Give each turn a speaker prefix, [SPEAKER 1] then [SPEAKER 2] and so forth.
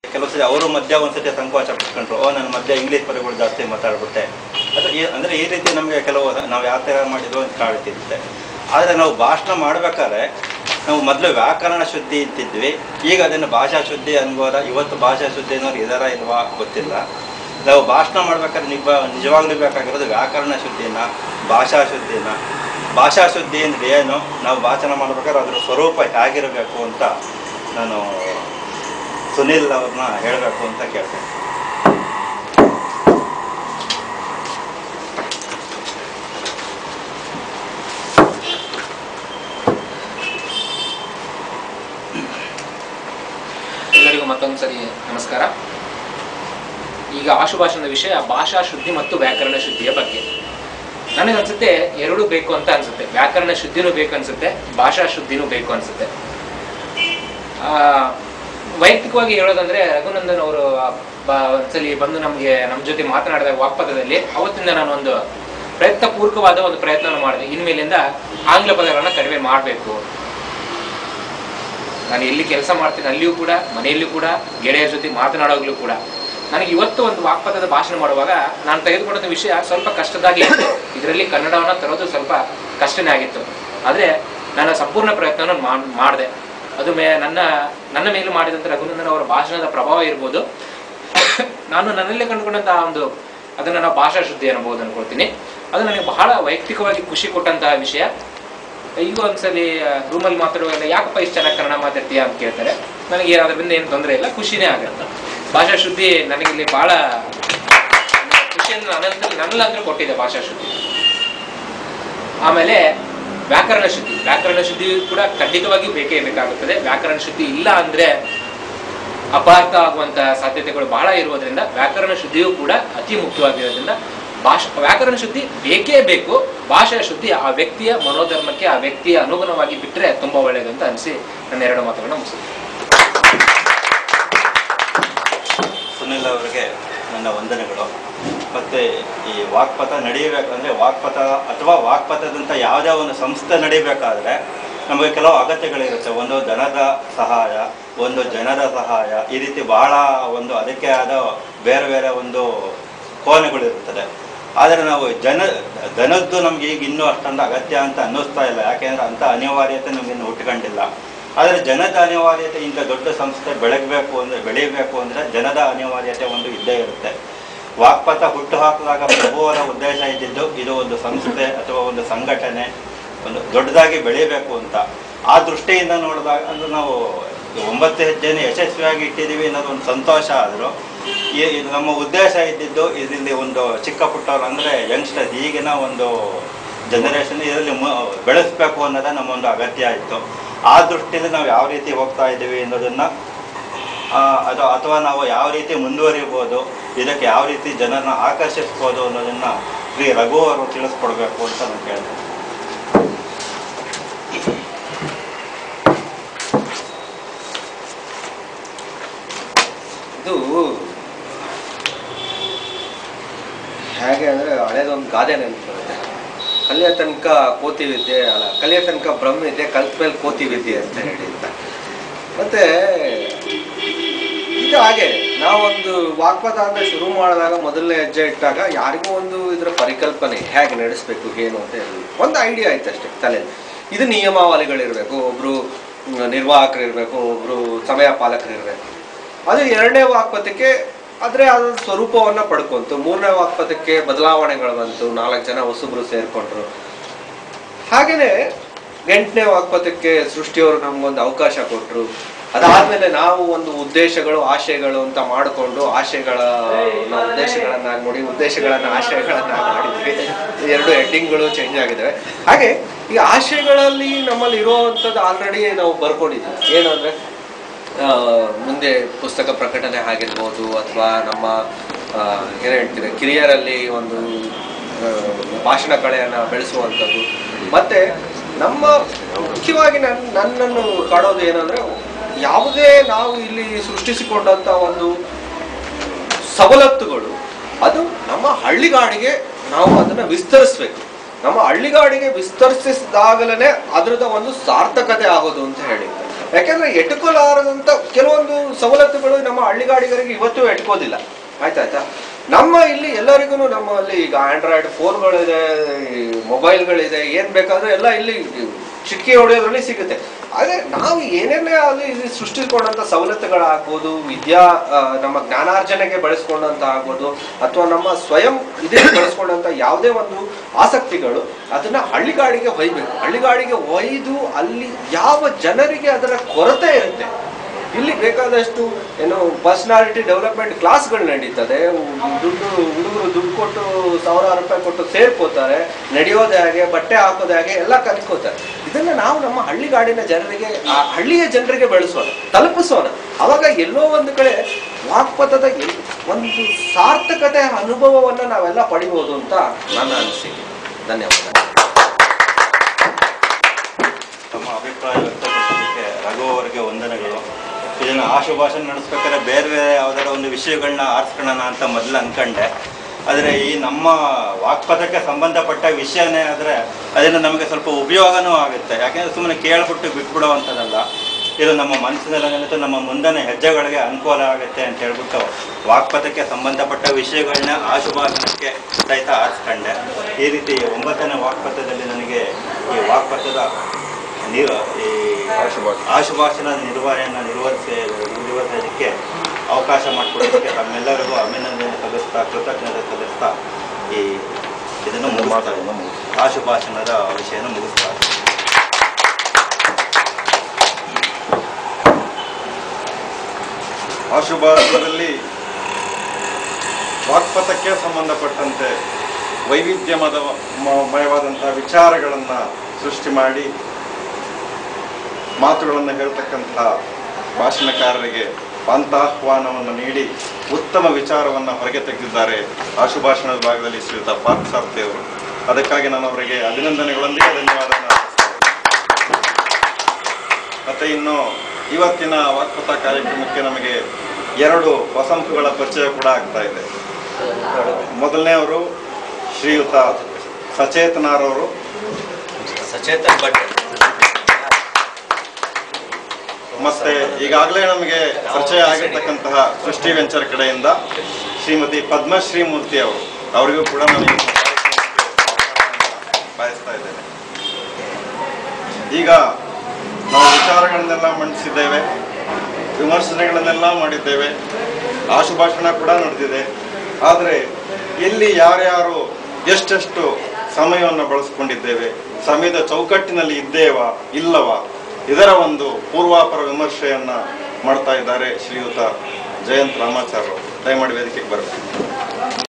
[SPEAKER 1] ಕೆಲವು ಸತಿ ಅವರು ಮಧ್ಯ ಒಂದ್ಸತಿ ಸಂಕೋಚ ಪಟ್ಕೊಂಡ್ರು ಓ ನನ್ನ ಮಧ್ಯ ಇಂಗ್ಲೀಷ್ ಪದಗಳು ಜಾಸ್ತಿ ಮಾತಾಡ್ಬಿಟ್ಟೆ ಅದು ಈ ಅಂದರೆ ಈ ರೀತಿ ನಮಗೆ ಕೆಲವು ನಾವು ಯಾವ ಥರ ಮಾಡಿದ್ವು ಅಂತ ಕಾಡ್ತಿರುತ್ತೆ ಆದರೆ ನಾವು ಭಾಷಣ ಮಾಡಬೇಕಾದ್ರೆ ನಾವು ಮೊದಲು ವ್ಯಾಕರಣ ಶುದ್ಧಿ ಅಂತಿದ್ವಿ ಈಗ ಅದನ್ನು ಭಾಷಾ ಶುದ್ಧಿ ಅನ್ಬೋದ ಇವತ್ತು ಭಾಷಾ ಶುದ್ಧಿ ಅನ್ನೋರು ಇದಾರ ಇಲ್ವಾ ಗೊತ್ತಿಲ್ಲ ನಾವು ಭಾಷಣ ಮಾಡ್ಬೇಕಾದ್ರೆ ನಿಜ ನಿಜವಾಗ್ಲೂ ಬೇಕಾಗಿರೋದು ವ್ಯಾಕರಣ ಶುದ್ಧಿನ ಭಾಷಾ ಶುದ್ಧಿನ ಭಾಷಾ ಶುದ್ಧಿ ಅಂದರೆ ಏನು ನಾವು ಭಾಷಣ ಮಾಡ್ಬೇಕಾದ್ರೆ ಅದರ ಸ್ವರೂಪ ಹೇಗಿರಬೇಕು ಅಂತ ನಾನು ಸುನಿಲ್ ಅವ್ರನ್ನ ಹೇಳಬೇಕು ಅಂತ ಕೇಳ್ತೇನೆ
[SPEAKER 2] ಎಲ್ಲರಿಗೂ ಮತ್ತೊಂದು ಸರಿ ನಮಸ್ಕಾರ ಈಗ ಆಶುಭಾಷಣದ ವಿಷಯ ಭಾಷಾ ಶುದ್ಧಿ ಮತ್ತು ವ್ಯಾಕರಣ ಶುದ್ಧಿಯ ಬಗ್ಗೆ ನನಗನ್ಸುತ್ತೆ ಎರಡೂ ಬೇಕು ಅಂತ ಅನ್ಸುತ್ತೆ ವ್ಯಾಕರಣ ಶುದ್ಧಿನೂ ಬೇಕು ಅನ್ಸುತ್ತೆ ಭಾಷಾ ಶುದ್ಧಿನೂ ಬೇಕು ಅನ್ಸುತ್ತೆ ಆ, ವೈಯಕ್ತಿಕವಾಗಿ ಹೇಳೋದಂದ್ರೆ ರಘುನಂದನ್ ಅವರು ಬ- ಒಂದ್ಸಲಿ ಬಂದು ನಮಗೆ ನಮ್ಮ ಜೊತೆ ಮಾತನಾಡಿದಾಗ ವಾಕ್ಪದದಲ್ಲಿ ಅವತ್ತಿಂದ ನಾನು ಒಂದು ಪ್ರಯತ್ನ ಪೂರ್ವಕವಾದ ಒಂದು ಪ್ರಯತ್ನ ಮಾಡಿದೆ ಇನ್ಮೇಲಿಂದ ಆಂಗ್ಲ ಪದಗಳನ್ನ ಕಡಿಮೆ ಮಾಡಬೇಕು ನಾನು ಎಲ್ಲಿ ಕೆಲಸ ಮಾಡ್ತೀನಿ ಅಲ್ಲಿಯೂ ಕೂಡ ಮನೆಯಲ್ಲೂ ಕೂಡ ಗೆಳೆಯರ ಜೊತೆ ಮಾತನಾಡೋಗ್ಲೂ ಕೂಡ ನನಗೆ ಇವತ್ತು ಒಂದು ವಾಕ್ಪದದ ಭಾಷಣ ಮಾಡುವಾಗ ನಾನು ತೆಗೆದುಕೊಂಡ ವಿಷಯ ಸ್ವಲ್ಪ ಕಷ್ಟದಾಗಿ ಇದರಲ್ಲಿ ಕನ್ನಡವನ್ನು ತರೋದು ಸ್ವಲ್ಪ ಕಷ್ಟನೇ ಆಗಿತ್ತು ಆದರೆ ನನ್ನ ಸಂಪೂರ್ಣ ಪ್ರಯತ್ನವನ್ನು ಮಾಡಿದೆ ಅದು ಮೇ ನನ್ನ ನನ್ನ ಮೇಲೆ ಮಾಡಿದಂಥ ರಘುನಂದನ್ ಅವರ ಭಾಷಣದ ಪ್ರಭಾವ ಇರ್ಬೋದು ನಾನು ನನ್ನಲ್ಲೇ ಕಂಡುಕೊಂಡಂತಹ ಒಂದು ಅದನ್ನು ನಾವು ಭಾಷಾ ಶುದ್ಧಿ ಅನ್ಬೋದು ಅನ್ಕೊಳ್ತೀನಿ ಅದು ನನಗೆ ಬಹಳ ವೈಯಕ್ತಿಕವಾಗಿ ಖುಷಿ ಕೊಟ್ಟಂತಹ ವಿಷಯ ಈಗ ಒಂದ್ಸಲಿ ರೂಮಲ್ಲಿ ಮಾತಾಡುವಾಗ ಯಾಕಪ್ಪ ಇಷ್ಟು ಚೆನ್ನಾಗಿ ಕನ್ನಡ ಮಾತಾಡ್ತೀಯಾ ಅಂತ ಕೇಳ್ತಾರೆ ನನಗೆ ಅದರಿಂದ ಏನು ತೊಂದರೆ ಇಲ್ಲ ಖುಷಿನೇ ಆಗುತ್ತೆ ಭಾಷಾ ಶುದ್ಧಿ ನನಗೆ ಇಲ್ಲಿ ಬಹಳ ಖುಷಿಯನ್ನು ನನ್ನಂತ ನನ್ನಲ್ಲಂದ್ರೂ ಕೊಟ್ಟಿದೆ ಭಾಷಾ ಶುದ್ಧಿ ಆಮೇಲೆ ವ್ಯಾಕರಣ ಶುದ್ಧಿ ವ್ಯಾಕರಣ ಶುದ್ಧಿ ಕೂಡ ಖಂಡಿತವಾಗಿ ಬೇಕೇ ಬೇಕಾಗುತ್ತದೆ ವ್ಯಾಕರಣ ಶುದ್ಧಿ ಇಲ್ಲ ಅಂದ್ರೆ ಅಪಾರ್ಥ ಆಗುವಂತ ಸಾಧ್ಯತೆಗಳು ಬಹಳ ಇರುವುದರಿಂದ ವ್ಯಾಕರಣ ಶುದ್ಧಿಯೂ ಕೂಡ ಅತಿ ಮುಖ್ಯವಾಗಿರೋದ್ರಿಂದ ಭಾಷಾ ವ್ಯಾಕರಣ ಶುದ್ಧಿ ಬೇಕೇ ಬೇಕು ಭಾಷಾ ಶುದ್ಧಿ ಆ ವ್ಯಕ್ತಿಯ ಮನೋಧರ್ಮಕ್ಕೆ ಆ ವ್ಯಕ್ತಿಯ ಅನುಗುಣವಾಗಿ ಬಿಟ್ಟರೆ ತುಂಬಾ ಒಳ್ಳೆಯದು ಅಂತ ಅನಿಸಿ ನನ್ನ ಎರಡು ಮಾತುಗಳನ್ನ ಮುಗಿಸುತ್ತೆ
[SPEAKER 1] ಸುನಿಲ್ ಅವರಿಗೆ ನನ್ನ ವಂದನೆಗಳು ಮತ್ತು ಈ ವಾಕ್ಪಥ ನಡೀಬೇಕಂದ್ರೆ ವಾಕ್ಪಥ ಅಥವಾ ವಾಕ್ಪಥದಂಥ ಯಾವುದೇ ಒಂದು ಸಂಸ್ಥೆ ನಡೀಬೇಕಾದ್ರೆ ನಮಗೆ ಕೆಲವು ಅಗತ್ಯಗಳಿರುತ್ತೆ ಒಂದು ದನದ ಸಹಾಯ ಒಂದು ಜನರ ಸಹಾಯ ಈ ರೀತಿ ಬಹಳ ಒಂದು ಅದಕ್ಕೆ ಆದ ಬೇರೆ ಬೇರೆ ಒಂದು ಕೋಣೆಗಳಿರುತ್ತದೆ ಆದರೆ ನಾವು ಜನ ದನದ್ದು ನಮ್ಗೆ ಈಗ ಇನ್ನೂ ಅಷ್ಟೊಂದು ಅಗತ್ಯ ಅಂತ ಅನ್ನಿಸ್ತಾ ಇಲ್ಲ ಯಾಕೆಂದ್ರೆ ಅಂಥ ಅನಿವಾರ್ಯತೆ ನಮ್ಗೆ ಇನ್ನು ಹುಟ್ಕೊಂಡಿಲ್ಲ ಆದರೆ ಜನದ ಅನಿವಾರ್ಯತೆ ಇಂಥ ದೊಡ್ಡ ಸಂಸ್ಥೆ ಬೆಳಗಬೇಕು ಅಂದರೆ ಬೆಳೀಬೇಕು ಅಂದರೆ ಜನದ ಅನಿವಾರ್ಯತೆ ಒಂದು ಇದ್ದೇ ಇರುತ್ತೆ ವಾಕ್ಪಥ ಹುಟ್ಟು ಹಾಕಿದಾಗ ಪ್ರಭುವರ ಉದ್ದೇಶ ಇದ್ದಿದ್ದು ಇದು ಒಂದು ಸಂಸ್ಥೆ ಅಥವಾ ಒಂದು ಸಂಘಟನೆ ಒಂದು ದೊಡ್ಡದಾಗಿ ಬೆಳೀಬೇಕು ಅಂತ ಆ ದೃಷ್ಟಿಯಿಂದ ನೋಡಿದಾಗ ಅಂದ್ರೆ ನಾವು ಒಂಬತ್ತು ಹೆಜ್ಜೆನ ಯಶಸ್ವಿಯಾಗಿ ಇಟ್ಟಿದ್ದೀವಿ ಅನ್ನೋದು ಒಂದು ಸಂತೋಷ ಆದರೂ ಈ ಇದು ನಮ್ಮ ಉದ್ದೇಶ ಇದ್ದಿದ್ದು ಇದರಲ್ಲಿ ಒಂದು ಚಿಕ್ಕ ಪುಟ್ಟವ್ರು ಅಂದರೆ ಯಂಗ್ಸ್ಟರ್ಸ್ ಈಗಿನ ಒಂದು ಜನರೇಷನ್ ಇದರಲ್ಲಿ ಮು ಬೆಳೆಸಬೇಕು ಅನ್ನೋದೇ ನಮ್ಮ ಒಂದು ಅಗತ್ಯ ಇತ್ತು ಆ ದೃಷ್ಟಿಯಲ್ಲಿ ನಾವು ಯಾವ ರೀತಿ ಹೋಗ್ತಾ ಇದ್ದೀವಿ ಅನ್ನೋದನ್ನು ಅದು ಅಥವಾ ನಾವು ಯಾವ ರೀತಿ ಮುಂದುವರಿಬೋದು ಇದಕ್ಕೆ ಯಾವ ರೀತಿ ಜನರನ್ನ ಆಕರ್ಷಿಸ್ಬೋದು ಅನ್ನೋದನ್ನು ಶ್ರೀ ರಘು ಅವರು ತಿಳಿಸ್ಕೊಡ್ಬೇಕು ಅಂತ ನಾನು ಕೇಳ್ತೇನೆ
[SPEAKER 3] ಇದು ಹೇಗೆ ಅಂದರೆ ಹಳೇದೊಂದು ಗಾದೆ ನೆನಪು ಬರುತ್ತೆ ಕಲಿಯ ತನಕ ಕೋತಿ ವಿದ್ಯೆ ಅಲ್ಲ ಕಲಿಯ ತನಕ ಬ್ರಹ್ಮ ವಿದ್ಯೆ ಕಲ್ತ ಮೇಲೆ ಕೋತಿ ವಿದ್ಯೆ ಅಂತ ಹೇಳಿ ಅಂತ ಮತ್ತೆ ಇದು ಹಾಗೆ ನಾವೊಂದು ವಾಕ್ಪಥ ಅಂತ ಶುರು ಮಾಡಿದಾಗ ಮೊದಲನೇ ಹೆಜ್ಜೆ ಇಟ್ಟಾಗ ಯಾರಿಗೂ ಒಂದು ಇದರ ಪರಿಕಲ್ಪನೆ ಹೇಗೆ ನಡೆಸಬೇಕು ಏನು ಅಂತ ಹೇಳಿ ಒಂದು ಐಡಿಯಾ ಆಯ್ತು ಅಷ್ಟೇ ತಲೆ ಇದು ನಿಯಮಾವಳಿಗಳಿರಬೇಕು ಒಬ್ರು ಮ್, ನಿರ್ವಾಹಕರು ಇರಬೇಕು ಒಬ್ರು ಸಮಯ ಪಾಲಕರು ಇರಬೇಕು ಅದು ಎರಡನೇ ವಾಕ್ಪಥಕ್ಕೆ ಆದರೆ ಅದು ಸ್ವರೂಪವನ್ನು ಪಡ್ಕೊಂತು ಮೂರನೇ ವಾಕ್ಪಥಕ್ಕೆ ಬದಲಾವಣೆಗಳು ಬಂತು ನಾಲ್ಕು ಜನ ಹೊಸಬ್ರು ಸೇರ್ಕೊಂಡ್ರು ಹಾಗೇನೆ ಎಂಟನೇ ವಾಕ್ಪಥಕ್ಕೆ ಸೃಷ್ಟಿಯವರು ನಮ್ಗೊಂದು ಅವಕಾಶ ಕೊಟ್ಟರು ಅದಾದ್ಮೇಲೆ ನಾವು ಒಂದು ಉದ್ದೇಶಗಳು ಆಶಯಗಳು ಅಂತ ಮಾಡಿಕೊಂಡು ಆಶಯಗಳ ನಾವು ಉದ್ದೇಶಗಳನ್ನಾಗಿ ನೋಡಿ ಉದ್ದೇಶಗಳನ್ನ ಆಶಯಗಳನ್ನಾಗಿ ಮಾಡಿದ್ವಿ ಎರಡು ಹೆಡ್ಡಿಂಗ್ಗಳು ಚೇಂಜ್ ಆಗಿದ್ದಾವೆ ಹಾಗೆ ಈ ಆಶಯಗಳಲ್ಲಿ ನಮ್ಮಲ್ಲಿ ಇರುವಂಥದ್ದು ಆಲ್ರೆಡಿ ನಾವು ಬರ್ಕೊಂಡಿದ್ವಿ ಏನಂದ್ರೆ ಆ, ಮುಂದೆ ಪುಸ್ತಕ ಪ್ರಕಟಣೆ ಆಗಿರ್ಬೋದು ಅಥವಾ ನಮ್ಮ ಆ, ಏನು ಹೇಳ್ತೀವಿ ಕಿರಿಯರಲ್ಲಿ ಒಂದು ಆ, ಭಾಷಣ ಕಲೆಯನ್ನು ಬೆಳೆಸುವಂಥದ್ದು ಮತ್ತೆ ನಮ್ಮ ಮುಖ್ಯವಾಗಿ ನನ್ನ ನನ್ನನ್ನು ಕಾಡೋದು ಏನಂದ್ರೆ ಯಾವುದೇ ನಾವು ಇಲ್ಲಿ ಸೃಷ್ಟಿಸಿಕೊಂಡಂಥ ಒಂದು ಸವಲತ್ತುಗಳು ಅದು ನಮ್ಮ ಹಳ್ಳಿಗಾಡಿಗೆ ನಾವು ಅದನ್ನ ವಿಸ್ತರಿಸ್ಬೇಕು ನಮ್ಮ ಹಳ್ಳಿಗಾಡಿಗೆ ವಿಸ್ತರಿಸಿದಾಗಲೇ ಅದರದ ಒಂದು ಸಾರ್ಥಕತೆ ಆಗೋದು ಅಂತ ಹೇಳಿ ಯಾಕೆಂದ್ರೆ ಎಟುಕಲಾರದಂತ ಕೆಲವೊಂದು ಸವಲತ್ತುಗಳು ನಮ್ಮ ಹಳ್ಳಿಗಾಡಿಗರಿಗೆ ಇವತ್ತು ಎಟ್ಕೋದಿಲ್ಲ ಆಯ್ತಾಯ್ತಾ ನಮ್ಮ ಇಲ್ಲಿ ಎಲ್ಲರಿಗೂ ನಮ್ಮಲ್ಲಿ ಈಗ ಆಂಡ್ರಾಯ್ಡ್ ಫೋನ್ಗಳಿದೆ ಮೊಬೈಲ್ಗಳಿದೆ ಏನ್ ಬೇಕಾದ್ರೂ ಎಲ್ಲ ಇಲ್ಲಿ ಚಿಟ್ಕಿ ಹೊಡೆಯೋದ್ರಲ್ಲಿ ಸಿಗುತ್ತೆ ಆದ್ರೆ ನಾವು ಏನೇನೇ ಅಲ್ಲಿ ಇಲ್ಲಿ ಸೃಷ್ಟಿಸಿಕೊಂಡಂತ ಸವಲತ್ತುಗಳಾಗ್ಬೋದು ವಿದ್ಯಾ ಆ, ನಮ್ಮ ಜ್ಞಾನಾರ್ಜನೆಗೆ ಬಳಸ್ಕೊಂಡಂತ ಆಗ್ಬೋದು ಅಥವಾ ನಮ್ಮ ಸ್ವಯಂ ಇದಕ್ಕೆ ಬಳಸ್ಕೊಂಡಂತ ಯಾವುದೇ ಒಂದು ಆಸಕ್ತಿಗಳು ಅದನ್ನ ಹಳ್ಳಿಗಾಡಿಗೆ ಒಯ್ಬೇಕು ಹಳ್ಳಿಗಾಡಿಗೆ ಒಯ್ದು ಅಲ್ಲಿ ಯಾವ ಜನರಿಗೆ ಅದರ ಕೊರತೆ ಇರುತ್ತೆ ಇಲ್ಲಿ ಬೇಕಾದಷ್ಟು ಏನು ಪರ್ಸನಾಲಿಟಿ ಡೆವಲಪ್ಮೆಂಟ್ ಕ್ಲಾಸ್ಗಳು ನಡೀತದೆ ದುಡ್ಡು ಹುಡುಗರು ದುಡ್ಡು ಕೊಟ್ಟು ಸಾವಿರಾರು ರೂಪಾಯಿ ಕೊಟ್ಟು ಸೇರ್ಕೋತಾರೆ ನಡೆಯೋದೇ ಹಾಗೆ ಬಟ್ಟೆ ಹಾಕೋದೇ ಹಾಗೆ ಎಲ್ಲ ಕಲ್ತ್ಕೋತಾರೆ ಇದನ್ನ ನಾವು ನಮ್ಮ ಹಳ್ಳಿಗಾಡಿನ ಜನರಿಗೆ ಆ ಹಳ್ಳಿಯ ಜನರಿಗೆ ಬೆಳೆಸೋಣ ತಲುಪಿಸೋಣ ಅವಾಗ ಎಲ್ಲೋ ಒಂದು ಕಡೆ ವಾಕ್ಪಥದ ಎಲ್- ಒಂದು ಸಾರ್ಥಕತೆ ಅನುಭವವನ್ನ ನಾವೆಲ್ಲ ಪಡಿಬೋದು ಅಂತ ನನ್ನ ಅನಿಸಿಕೆ ಧನ್ಯವಾದ
[SPEAKER 1] ತಮ್ಮ ಅಭಿಪ್ರಾಯ ವ್ಯಕ್ತಪಡಿಸೋದಕ್ಕೆ ರಘು ಅವರಿಗೆ ವಂದನೆಗಳು ಇದನ್ನು ಆಶುಭಾಷಣ ನಡೆಸ್ಬೇಕಾದ್ರೆ ಬೇರೆ ಬೇರೆ ಯಾವ್ದಾರ ಒಂದು ವಿಷಯಗಳನ್ನ ಆರಿಸ್ಕೊಳ್ಳೋಣ ಅಂತ ಮೊದಲು ಅನ್ಕೊಂಡೆ ಆದರೆ ಈ ನಮ್ಮ ವಾಕ್ಪಥಕ್ಕೆ ಸಂಬಂಧಪಟ್ಟ ವಿಷಯನೇ ಆದರೆ ಅದರಿಂದ ನಮಗೆ ಸ್ವಲ್ಪ ಉಪಯೋಗನೂ ಆಗುತ್ತೆ ಯಾಕೆಂದರೆ ಸುಮ್ಮನೆ ಕೇಳ್ಬಿಟ್ಟು ಬಿಟ್ಬಿಡುವಂಥದ್ದಲ್ಲ ಇದು ನಮ್ಮ ಮನಸ್ಸಿನಲ್ಲಿ ನಿಂತು ನಮ್ಮ ಮುಂದಿನ ಹೆಜ್ಜೆಗಳಿಗೆ ಅನುಕೂಲ ಆಗುತ್ತೆ ಅಂತ ಹೇಳ್ಬಿಟ್ಟು ವಾಕ್ಪಥಕ್ಕೆ ಸಂಬಂಧಪಟ್ಟ ವಿಷಯಗಳನ್ನ ಆಶುಭಾಷಣಕ್ಕೆ ಸಹಿತ ಆರಿಸ್ಕೊಂಡೆ ಈ ರೀತಿ ಒಂಬತ್ತನೇ ವಾಕ್ಪಥದಲ್ಲಿ ನನಗೆ ಈ ವಾಕ್ಪಥದ ನೀರು ಈ
[SPEAKER 3] ಆಶುಭಾಷಣ.
[SPEAKER 1] ಆಶುಭಾಷಣದ ನಿರ್ವಹಣೆಯನ್ನು ನಿರ್ವಹಿಸಿ ನಿರ್ವಹಿಸೋದಕ್ಕೆ ಅವಕಾಶ ಮಾಡಿಕೊಡೋದಕ್ಕೆ ತಮ್ಮೆಲ್ಲರಿಗೂ ಅಭಿನಂದನೆ ಸಲ್ಲಿಸ್ತಾ ಕೃತಜ್ಞತೆ ಸಲ್ಲಿಸ್ತಾ ಈ ಇದನ್ನು ಮುಗಿಸ್ತಾ ಇದ್ದೀನಿ. ಆಶುಭಾಷಣದ ವಿಷಯನ ಮುಗಿಸ್ತಾ ಇದ್ದೀನಿ.
[SPEAKER 4] ಆಶುಭಾಷಣದಲ್ಲಿ ವಾಕ್ಪಥಕ್ಕೆ ಸಂಬಂಧಪಟ್ಟಂತೆ ವೈವಿಧ್ಯಮದ ಮ- ಮಯವಾದಂತಹ ವಿಚಾರಗಳನ್ನು ಸೃಷ್ಟಿ ಮಾಡಿ ಮಾತುಗಳನ್ನು ಹೇಳ್ತಕ್ಕಂತಹ ಭಾಷಣಕಾರರಿಗೆ ಪಂಥಾಹ್ವಾನವನ್ನು ನೀಡಿ ಉತ್ತಮ ವಿಚಾರವನ್ನು ಹೊರಗೆ ತೆಗೆದಿದ್ದಾರೆ ಆಶುಭಾಷಣದ ಭಾಗದಲ್ಲಿ ಶ್ರೀಯುತ ಪಾರ್ಥ ಸಾರ್ಥಿ ಅವರು ಅದಕ್ಕಾಗಿ ನಾನು ಅವರಿಗೆ ಅಭಿನಂದನೆಗಳೊಂದಿಗೆ ಧನ್ಯವಾದವನ್ನು ಅರ್ಪಿಸ್ತೇನೆ. ಮತ್ತೆ ಇನ್ನು ಇವತ್ತಿನ ವಾಕ್ಪಥ ಕಾರ್ಯಕ್ರಮಕ್ಕೆ ನಮಗೆ ಎರಡು ವಸಂತಗಳ ಪರಿಚಯ ಕೂಡ ಆಗ್ತಾ ಇದೆ ಮೊದಲನೇ ಶ್ರೀಯುತ ಸಚೇತನಾರವರು
[SPEAKER 3] ಸಚೇತನ್ ಭಟ್
[SPEAKER 4] ಮತ್ತೆ ಈಗಾಗಲೇ ನಮಗೆ ಪರಿಚಯ ಆಗಿರ್ತಕ್ಕಂತಹ ಸೃಷ್ಟಿ ವೆಂಚರ್ ಕಡೆಯಿಂದ ಶ್ರೀಮತಿ ಪದ್ಮಶ್ರೀ ಮೂರ್ತಿ ಅವರು ಅವರಿಗೂ ಕೂಡ ನಾನು ಈ ಕಾರ್ಯಕ್ರಮಕ್ಕೆ ಬಯಸ್ತಾ ಇದ್ದೇನೆ ಈಗ ನಾವು ವಿಚಾರಗಳನ್ನೆಲ್ಲ ಮಂಡಿಸಿದ್ದೇವೆ ವಿಮರ್ಶನೆಗಳನ್ನೆಲ್ಲ ಮಾಡಿದ್ದೇವೆ ಆಶುಭಾಷಣ ಕೂಡ ನಡೆದಿದೆ ಆದರೆ ಎಲ್ಲಿ ಯಾರ್ಯಾರು ಎಷ್ಟೆಷ್ಟು ಸಮಯವನ್ನು ಬಳಸ್ಕೊಂಡಿದ್ದೇವೆ ಸಮಯದ ಚೌಕಟ್ಟಿನಲ್ಲಿ ಇದ್ದೇವಾ ಇಲ್ಲವಾ ಇದರ ಒಂದು ಪೂರ್ವಾಪರ ವಿಮರ್ಶೆಯನ್ನ ಮಾಡ್ತಾ ಇದ್ದಾರೆ ಶ್ರೀಯುತ ಜಯಂತ್ ರಾಮಾಚಾರ್ಯ ಅವರು ದಯಮಾಡಿ ವೇದಿಕೆಗೆ ಬರಬೇಕು